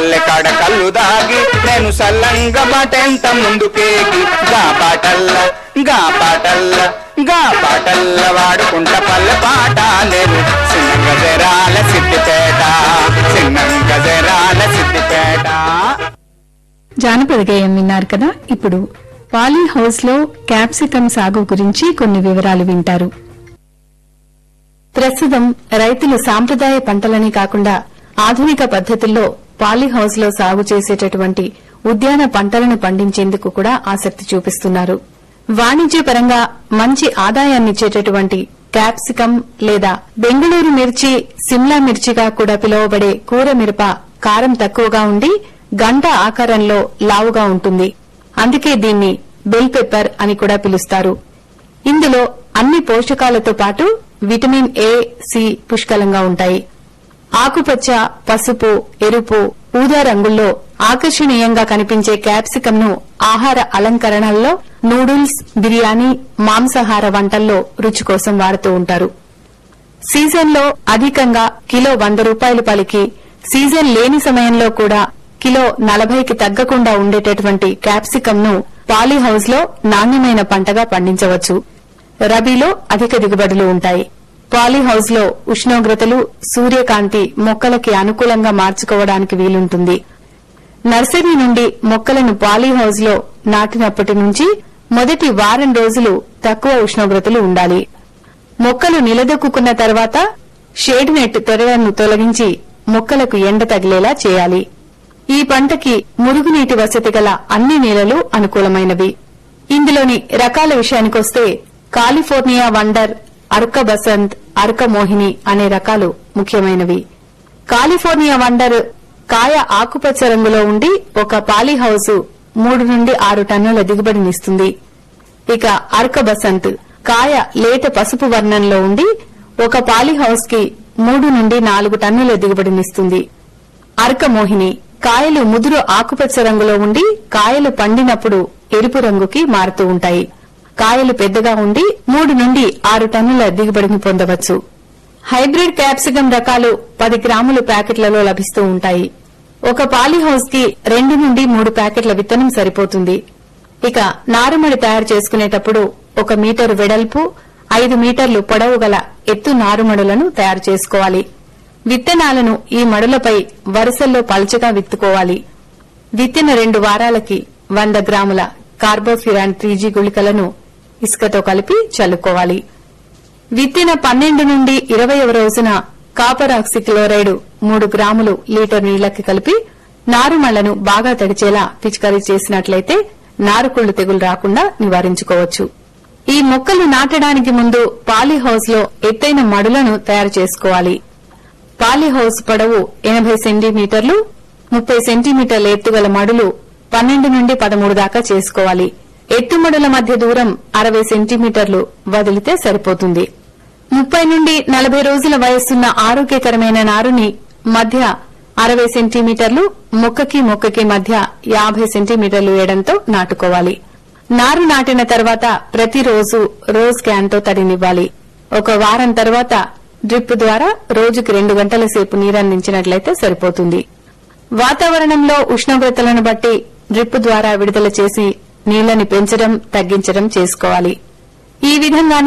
పల్లె కాడ కళ్ళు దాగి నేను సల్లంగా బాటెంత ముందుకేగి గా పాటల్ల గా పాటల్ల గా పాటల్ల వాడుకుంట పల్లె పాట నేను చిన్న గజరాల సిద్దిపేట చిన్న గజరాల సిద్దిపేట జానపద గేయం విన్నారు కదా ఇప్పుడు పాలీ హౌస్ లో క్యాప్సికం సాగు గురించి కొన్ని వివరాలు వింటారు ప్రస్తుతం రైతులు సాంప్రదాయ పంటలని కాకుండా ఆధునిక పద్ధతుల్లో పాలీ హౌస్ లో సాగు చేసేటటువంటి ఉద్యాన పంటలను పండించేందుకు కూడా ఆసక్తి చూపిస్తున్నారు వాణిజ్యపరంగా మంచి ఆదాయాన్నిచ్చేటటువంటి క్యాప్సికం లేదా బెంగళూరు మిర్చి సిమ్లా మిర్చిగా కూడా పిలువబడే కూర మిరప కారం తక్కువగా ఉండి గంట ఆకారంలో లావుగా ఉంటుంది అందుకే దీన్ని బెల్ పెప్పర్ అని కూడా పిలుస్తారు ఇందులో అన్ని పోషకాలతో పాటు విటమిన్ ఏ సి పుష్కలంగా ఉంటాయి ఆకుపచ్చ పసుపు ఎరుపు ఊదా రంగుల్లో ఆకర్షణీయంగా కనిపించే క్యాప్సికం ను ఆహార అలంకరణల్లో నూడిల్స్ బిర్యానీ మాంసాహార వంటల్లో రుచి కోసం వాడుతూ ఉంటారు సీజన్లో అధికంగా కిలో వంద రూపాయలు పలికి సీజన్ లేని సమయంలో కూడా కిలో నలభైకి తగ్గకుండా ఉండేటటువంటి క్యాప్సికం ను పాలీ హౌస్ లో నాణ్యమైన పంటగా పండించవచ్చు రబీలో అధిక దిగుబడులు ఉంటాయి పాలీ హౌస్ లో ఉష్ణోగ్రతలు సూర్యకాంతి మొక్కలకి అనుకూలంగా మార్చుకోవడానికి వీలుంటుంది నర్సరీ నుండి మొక్కలను పాలీ హౌస్ లో నాటినప్పటి నుంచి మొదటి వారం రోజులు తక్కువ ఉష్ణోగ్రతలు ఉండాలి మొక్కలు నిలదొక్కున్న తర్వాత షేడ్ నెట్ తొరలను తొలగించి మొక్కలకు ఎండ తగిలేలా చేయాలి ఈ పంటకి మురుగునీటి వసతి గల అన్ని నేలలు అనుకూలమైనవి ఇందులోని రకాల విషయానికొస్తే కాలిఫోర్నియా వండర్ అర్క బసంత్ అర్క మోహిని అనే రకాలు ముఖ్యమైనవి కాలిఫోర్నియా వండర్ కాయ ఆకుపచ్చ రంగులో ఉండి ఒక పాలీ హౌస్ మూడు నుండి ఆరు టన్నుల దిగుబడినిస్తుంది ఇక అర్క బసంత్ కాయ లేత పసుపు వర్ణంలో ఉండి ఒక పాలీ హౌస్ కి మూడు నుండి నాలుగు టన్నుల దిగుబడినిస్తుంది అర్క మోహిని కాయలు ముదురు ఆకుపచ్చ రంగులో ఉండి కాయలు పండినప్పుడు ఎరుపు రంగుకి మారుతూ ఉంటాయి కాయలు పెద్దగా ఉండి మూడు నుండి ఆరు టన్నుల దిగుబడిని పొందవచ్చు హైబ్రిడ్ క్యాప్సికం రకాలు పది గ్రాములు ప్యాకెట్లలో లభిస్తూ ఉంటాయి ఒక పాలీ హౌస్ కి రెండు నుండి మూడు ప్యాకెట్ల విత్తనం సరిపోతుంది ఇక నారుమడి తయారు చేసుకునేటప్పుడు ఒక మీటరు వెడల్పు ఐదు మీటర్లు పొడవు గల ఎత్తు నారుమడులను తయారు చేసుకోవాలి విత్తనాలను ఈ మడులపై వరుసల్లో పల్చగా విత్తుకోవాలి విత్తిన రెండు వారాలకి వంద గ్రాముల కార్బోఫ్యూరాన్ త్రీజీ గుళికలను ఇసుకతో కలిపి చల్లుకోవాలి విత్తిన పన్నెండు నుండి ఇరవయవ రోజున కాపర్ ఆక్సిక్లోరైడ్ మూడు గ్రాములు లీటర్ నీళ్లకి కలిపి నారుమళ్లను బాగా తడిచేలా పిచికారీ చేసినట్లయితే నారుకుళ్లు తెగులు రాకుండా నివారించుకోవచ్చు ఈ మొక్కలు నాటడానికి ముందు పాలీ హౌస్ లో ఎత్తైన మడులను తయారు చేసుకోవాలి పాలీ హౌస్ పొడవు ఎనభై సెంటీమీటర్లు ముప్పై సెంటీమీటర్ల ఎత్తుగల మడులు పన్నెండు నుండి పదమూడు దాకా చేసుకోవాలి ఎత్తుమడుల మధ్య దూరం అరవై సెంటీమీటర్లు వదిలితే సరిపోతుంది ముప్పై నుండి నలభై రోజుల వయస్సున్న ఆరోగ్యకరమైన నారుని మధ్య అరవై సెంటీమీటర్లు మొక్కకి మొక్కకి మధ్య యాభై సెంటీమీటర్లు వేయడంతో నాటుకోవాలి నారు నాటిన తర్వాత ప్రతిరోజు రోజ్ క్యాన్తో తడినివ్వాలి ఒక వారం తర్వాత డ్రిప్ ద్వారా రోజుకి రెండు గంటల సేపు నీరందించినట్లయితే సరిపోతుంది వాతావరణంలో ఉష్ణోగ్రతలను బట్టి డ్రిప్ ద్వారా విడుదల చేసి నీళ్లని పెంచడం తగ్గించడం చేసుకోవాలి ఈ విధంగానే